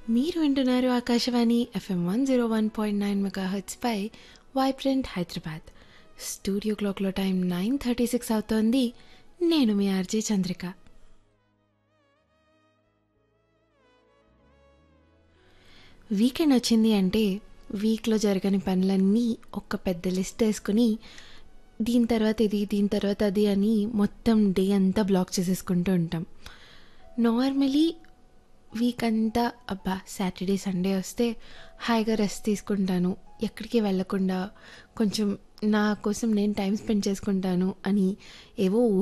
మీరు వింటున్నారు Akashvani FM one zero one point nine mega పై వైబ్రెంట్ హైదరాబాద్ స్టూడియో క్లాక్లో టైం నైన్ థర్టీ సిక్స్ అవుతోంది నేను మీ ఆర్జే చంద్రిక వీకెండ్ వచ్చింది అంటే వీక్లో జరగని పనులన్నీ ఒక పెద్ద లిస్ట్ వేసుకుని దీని తర్వాత ఇది దీని తర్వాత అది అని మొత్తం డే అంతా బ్లాక్ చేసేసుకుంటూ ఉంటాం నార్మలీ వీక్ అంతా అబ్బా సాటర్డే సండే వస్తే హాయిగా రెస్ట్ తీసుకుంటాను ఎక్కడికి వెళ్ళకుండా కొంచెం నా కోసం నేను టైం స్పెండ్ చేసుకుంటాను అని ఏవో